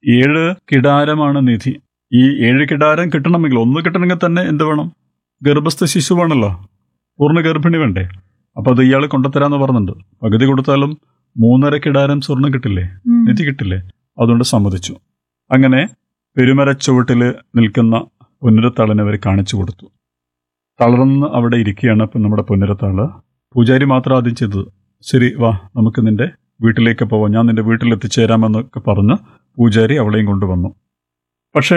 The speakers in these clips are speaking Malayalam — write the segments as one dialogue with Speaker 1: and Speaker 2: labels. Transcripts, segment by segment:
Speaker 1: ഏഴ് കിടാരമാണ് നിധി ഈ ഏഴ് കിടാരം കിട്ടണമെങ്കിൽ ഒന്ന് കിട്ടണമെങ്കിൽ തന്നെ എന്ത് വേണം ഗർഭസ്ഥ ശിശുവാണല്ലോ പൂർണ്ണ ഗർഭിണി വേണ്ടേ അപ്പൊ അത് ഇയാൾ കൊണ്ടുത്തരാന്ന് പറഞ്ഞിട്ടുണ്ട് പകുതി കൊടുത്താലും മൂന്നര കിടാരം സ്വർണം കിട്ടില്ലേ
Speaker 2: ഉം.
Speaker 1: നിധി കിട്ടില്ലേ അതുകൊണ്ട് സമ്മതിച്ചു അങ്ങനെ പെരുമരച്ചുവട്ടിൽ നിൽക്കുന്ന പുനരത്താളിനെ അവർ കാണിച്ചു കൊടുത്തു തളർന്ന് അവിടെ ഇരിക്കുകയാണ് ഇപ്പം നമ്മുടെ പുനരത്താള് പൂജാരി മാത്രം ആദ്യം ചെയ്തത് ശരി വാ നമുക്ക് നിന്റെ വീട്ടിലേക്ക് പോവാം ഞാൻ നിന്റെ വീട്ടിൽ എത്തിച്ചേരാമെന്നൊക്കെ പറഞ്ഞ് പൂജാരി അവളെയും കൊണ്ടുവന്നു പക്ഷേ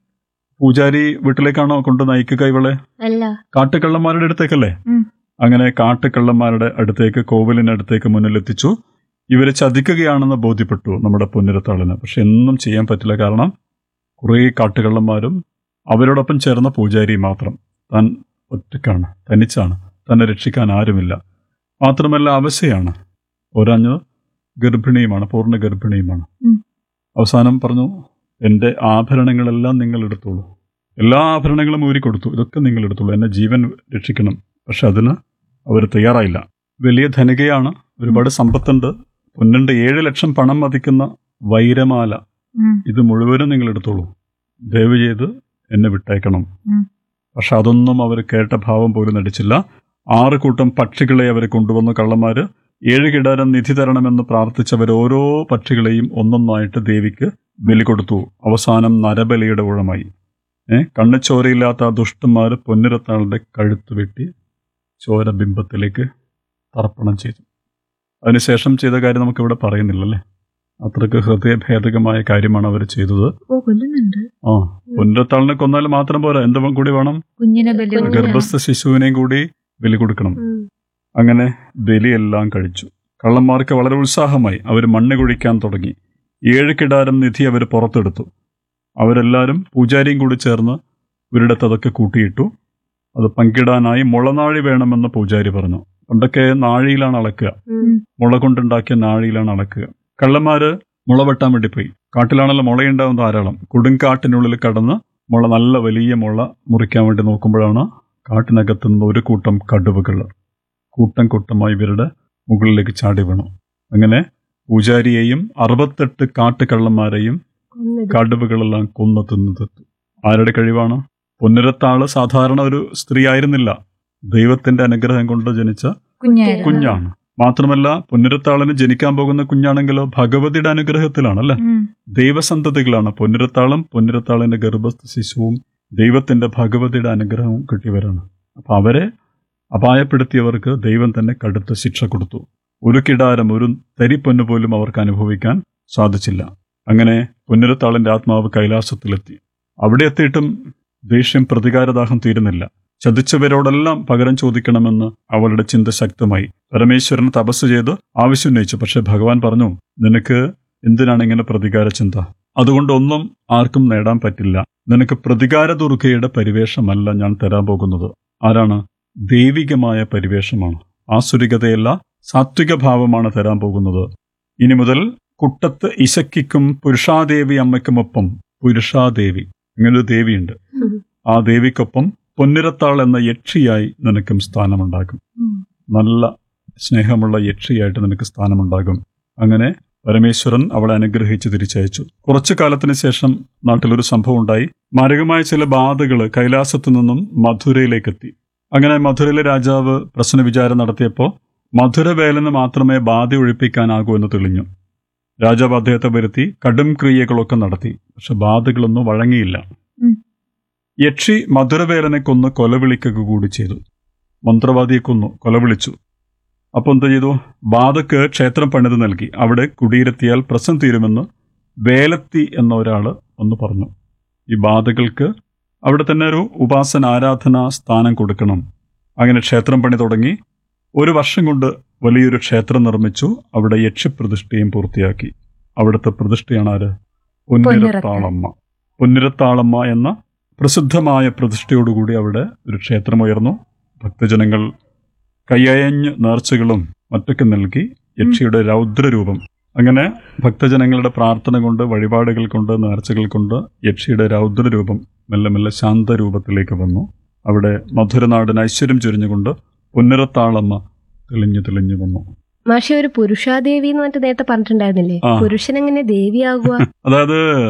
Speaker 1: പൂജാരി വീട്ടിലേക്കാണോ കൊണ്ട് നയിക്കുക ഇവളെ
Speaker 2: അല്ല
Speaker 1: കാട്ടുകള്ളന്മാരുടെ അടുത്തേക്കല്ലേ
Speaker 2: ഉം.
Speaker 1: അങ്ങനെ കാട്ടുകള്ളന്മാരുടെ അടുത്തേക്ക് കോവിലിനടുത്തേക്ക് മുന്നിലെത്തിച്ചു ഇവരെ ചതിക്കുകയാണെന്ന് ബോധ്യപ്പെട്ടു നമ്മുടെ പുനരത്താളിന് പക്ഷെ ഒന്നും ചെയ്യാൻ പറ്റില്ല കാരണം കുറേ കാട്ടുകള്ളന്മാരും അവരോടൊപ്പം ചേർന്ന പൂജാരി മാത്രം താൻ ഒറ്റക്കാണ് തനിച്ചാണ് തന്നെ രക്ഷിക്കാൻ ആരുമില്ല മാത്രമല്ല അവശയാണ് ഒരഞ്ഞ് ഗർഭിണിയുമാണ് പൂർണ്ണ ഗർഭിണിയുമാണ്
Speaker 2: ഉം.
Speaker 1: അവസാനം പറഞ്ഞു എൻ്റെ ആഭരണങ്ങളെല്ലാം നിങ്ങൾ എടുത്തോളൂ എല്ലാ ആഭരണങ്ങളും ഊരിക്കൊടുത്തു ഇതൊക്കെ നിങ്ങൾ എടുത്തോളൂ എന്നെ ജീവൻ രക്ഷിക്കണം പക്ഷെ അതിന് അവർ തയ്യാറായില്ല വലിയ ധനികയാണ് ഒരുപാട് സമ്പത്തുണ്ട് പൊന്നിൻ്റെ ഏഴ് ലക്ഷം പണം മതിക്കുന്ന വൈരമാല
Speaker 2: ഉം.
Speaker 1: ഇത് മുഴുവനും നിങ്ങൾ എടുത്തോളൂ ദയവ് ചെയ്ത് എന്നെ വിട്ടേക്കണം
Speaker 2: ഉം.
Speaker 1: പക്ഷെ അതൊന്നും അവർ കേട്ട ഭാവം പോലും നടിച്ചില്ല ആറ് കൂട്ടം പക്ഷികളെ അവർ കൊണ്ടുവന്നു കള്ളന്മാര് ഏഴ് കിടാരം നിധി തരണമെന്ന് പ്രാർത്ഥിച്ചവർ ഓരോ പക്ഷികളെയും ഒന്നൊന്നായിട്ട് ദേവിക്ക് ബലി കൊടുത്തു അവസാനം നരബലിയുടെ ഊഴമായി ഏ കണ്ണച്ചോരയില്ലാത്ത ആ ദുഷ്ടന്മാർ പൊന്നിരത്താളുടെ കഴുത്ത് വെട്ടി ചോര ബിംബത്തിലേക്ക് തർപ്പണം ചെയ്തു അതിനുശേഷം ചെയ്ത കാര്യം നമുക്കിവിടെ പറയുന്നില്ലല്ലേ അത്രയ്ക്ക് ഹൃദയഭേദകമായ കാര്യമാണ് അവർ ചെയ്തത്
Speaker 2: ഓ കൊല്ലുന്നുണ്ട്
Speaker 1: ആ പൊന്നിരത്താളിനെ കൊന്നാൽ മാത്രം പോരാ എന്തും കൂടി വേണം
Speaker 2: കുഞ്ഞിനെ ബലി
Speaker 3: കുഞ്ഞിനെ.
Speaker 1: ഗർഭസ്ഥ ശിശുവിനെയും കൂടി ബലി കൊടുക്കണം
Speaker 3: ഉം.
Speaker 1: അങ്ങനെ ബലിയെല്ലാം കഴിച്ചു കള്ളന്മാർക്ക് വളരെ ഉത്സാഹമായി അവർ മണ്ണ് കുഴിക്കാൻ തുടങ്ങി ഏഴ് കിടാരം നിധി അവർ പുറത്തെടുത്തു അവരെല്ലാവരും പൂജാരിയും കൂടി ചേർന്ന് ഒരിടത്ത് അതൊക്കെ കൂട്ടിയിട്ടു അത് പങ്കിടാനായി മുളനാഴി വേണമെന്ന് പൂജാരി പറഞ്ഞു പണ്ടൊക്കെ നാഴിയിലാണ് അളക്കുക
Speaker 3: ഉം.
Speaker 1: മുള കൊണ്ടുണ്ടാക്കിയ നാഴിയിലാണ് അളക്കുക കള്ളന്മാര് മുള വെട്ടാൻ വേണ്ടി പോയി കാട്ടിലാണല്ലോ മുളയുണ്ടാവും ധാരാളം കൊടുങ്കാട്ടിനുള്ളിൽ കടന്ന് മുള നല്ല വലിയ മുള മുറിക്കാൻ വേണ്ടി നോക്കുമ്പോഴാണ് കാട്ടിനകത്തു നിന്ന് ഒരു കൂട്ടം കടുവകൾ കൂട്ടം കൂട്ടമായി ഇവരുടെ മുകളിലേക്ക് ചാടി വീണു അങ്ങനെ പൂജാരിയെയും അറുപത്തെട്ട് കാട്ടുകള്ളന്മാരെയും
Speaker 3: കൊന്നിടും.
Speaker 1: കടുവകളെല്ലാം കൊന്നു തിന്നു തീർത്തു ആരുടെ കഴിവാണ് പൊന്നിരത്താള് സാധാരണ ഒരു സ്ത്രീ ആയിരുന്നില്ല ദൈവത്തിന്റെ അനുഗ്രഹം കൊണ്ട് ജനിച്ച
Speaker 2: കുഞ്ഞായിരുന്നു
Speaker 1: കുഞ്ഞാണ് മാത്രമല്ല പൊന്നിരത്താളിന് ജനിക്കാൻ പോകുന്ന കുഞ്ഞാണെങ്കിലോ ഭഗവതിയുടെ അനുഗ്രഹത്തിലാണ് അല്ലെ
Speaker 2: ഉം.
Speaker 1: ദൈവസന്തതികളാണ് പൊന്നിരത്താളും പൊന്നിരത്താളിന്റെ ഗർഭസ്ഥ ശിശുവും ദൈവത്തിന്റെ ഭഗവതിയുടെ അനുഗ്രഹവും കിട്ടിയവരാണ് അപ്പൊ അവരെ അപായപ്പെടുത്തിയവർക്ക് ദൈവം തന്നെ കടുത്ത ശിക്ഷ കൊടുത്തു ഒരു കിടാരം ഒരു തരിപ്പൊന്നു പോലും അവർക്ക് അനുഭവിക്കാൻ സാധിച്ചില്ല അങ്ങനെ പൊന്നിരത്താളിന്റെ ആത്മാവ് കൈലാസത്തിലെത്തി അവിടെ എത്തിയിട്ടും ദേഷ്യം പ്രതികാരദാഹം തീരുന്നില്ല ചതിച്ചവരോടെല്ലാം പകരം ചോദിക്കണമെന്ന് അവളുടെ ചിന്ത ശക്തമായി പരമേശ്വരൻ തപസ് ചെയ്ത് ആവശ്യമുന്നയിച്ചു പക്ഷെ ഭഗവാൻ പറഞ്ഞു നിനക്ക് എന്തിനാണ് ഇങ്ങനെ പ്രതികാര ചിന്ത അതുകൊണ്ട് ഒന്നും ആർക്കും നേടാൻ പറ്റില്ല നിനക്ക് പ്രതികാര ദുർഗയുടെ പരിവേഷമല്ല ഞാൻ തരാൻ പോകുന്നത് ആരാണ് ദൈവികമായ പരിവേഷമാണ് ആസുരികതയല്ല സാത്വിക ഭാവമാണ് തരാൻ പോകുന്നത് ഇനി മുതൽ കുട്ടത്ത് ഇശക്കിക്കും പുരുഷാദേവി അമ്മയ്ക്കുമൊപ്പം പുരുഷാദേവി ഇങ്ങനൊരു ദേവിയുണ്ട്
Speaker 3: ഉം.
Speaker 1: ആ ദേവിക്കൊപ്പം പൊന്നിരത്താൾ എന്ന യക്ഷിയായി നിനക്കും സ്ഥാനമുണ്ടാകും
Speaker 2: ഉം.
Speaker 1: നല്ല സ്നേഹമുള്ള യക്ഷിയായിട്ട് നിനക്ക് സ്ഥാനമുണ്ടാകും അങ്ങനെ പരമേശ്വരൻ അവളെ അനുഗ്രഹിച്ച് തിരിച്ചയച്ചു കുറച്ചു കാലത്തിന് ശേഷം നാട്ടിലൊരു സംഭവം ഉണ്ടായി മാരകമായ ചില ബാധകൾ കൈലാസത്തു നിന്നും മധുരയിലേക്കെത്തി അങ്ങനെ മധുരയിലെ രാജാവ് പ്രശ്നവിചാരം നടത്തിയപ്പോൾ മധുരവേലന് മാത്രമേ ബാധ ഒഴിപ്പിക്കാനാകൂ എന്ന് തെളിഞ്ഞു രാജാവ് അദ്ദേഹത്തെ വരുത്തി കടും ക്രിയകളൊക്കെ നടത്തി പക്ഷെ ബാധകളൊന്നും വഴങ്ങിയില്ല
Speaker 2: ഉം.
Speaker 1: യക്ഷി മധുരവേലനെ കൊന്ന് കൊലവിളിക്കുക കൂടി ചെയ്തു മന്ത്രവാദിയെ കൊന്നു കൊലവിളിച്ചു അപ്പോൾ എന്ത് ചെയ്തു ബാധക്ക് ക്ഷേത്രം പണിത് നൽകി അവിടെ കുടിയിരുത്തിയാൽ പ്രശ്നം തീരുമെന്ന് വേലത്തി എന്ന ഒരാൾ ഒന്ന് പറഞ്ഞു ഈ ബാധകൾക്ക് അവിടെ തന്നെ ഒരു ഉപാസന ആരാധനാ സ്ഥാനം കൊടുക്കണം അങ്ങനെ ക്ഷേത്രം പണി തുടങ്ങി ഒരു വർഷം കൊണ്ട് വലിയൊരു ക്ഷേത്രം നിർമ്മിച്ചു അവിടെ യക്ഷിപ്രതിഷ്ഠയും പൂർത്തിയാക്കി അവിടുത്തെ പ്രതിഷ്ഠയാണ് ആര് പൊന്നിരത്താളമ്മ പൊന്നിരത്താളമ്മ എന്ന പ്രസിദ്ധമായ പ്രതിഷ്ഠയോടുകൂടി അവിടെ ഒരു ക്ഷേത്രം ഉയർന്നു ഭക്തജനങ്ങൾ കയ്യയഞ്ഞ് നേർച്ചകളും മറ്റൊക്കെ നൽകി യക്ഷിയുടെ രൗദ്രരൂപം അങ്ങനെ ഭക്തജനങ്ങളുടെ പ്രാർത്ഥന കൊണ്ട് വഴിപാടുകൾ കൊണ്ട് നേർച്ചകൾ കൊണ്ട് യക്ഷിയുടെ രൗദ്രരൂപം മെല്ലെ മെല്ലെ ശാന്തരൂപത്തിലേക്ക് വന്നു അവിടെ മധുരനാടിന് ഐശ്വര്യം ചൊരിഞ്ഞുകൊണ്ട് പൊന്നിരത്താളമ്മ തെളിഞ്ഞു തെളിഞ്ഞു വന്നു
Speaker 3: മാഷി ഒരു പുരുഷാദേവി എന്ന് മറ്റു നേരത്തെ പറഞ്ഞിട്ടുണ്ടായിരുന്നില്ലേ
Speaker 1: ആ.
Speaker 3: പുരുഷൻ എങ്ങനെ ദേവിയാകുക
Speaker 1: അതായത്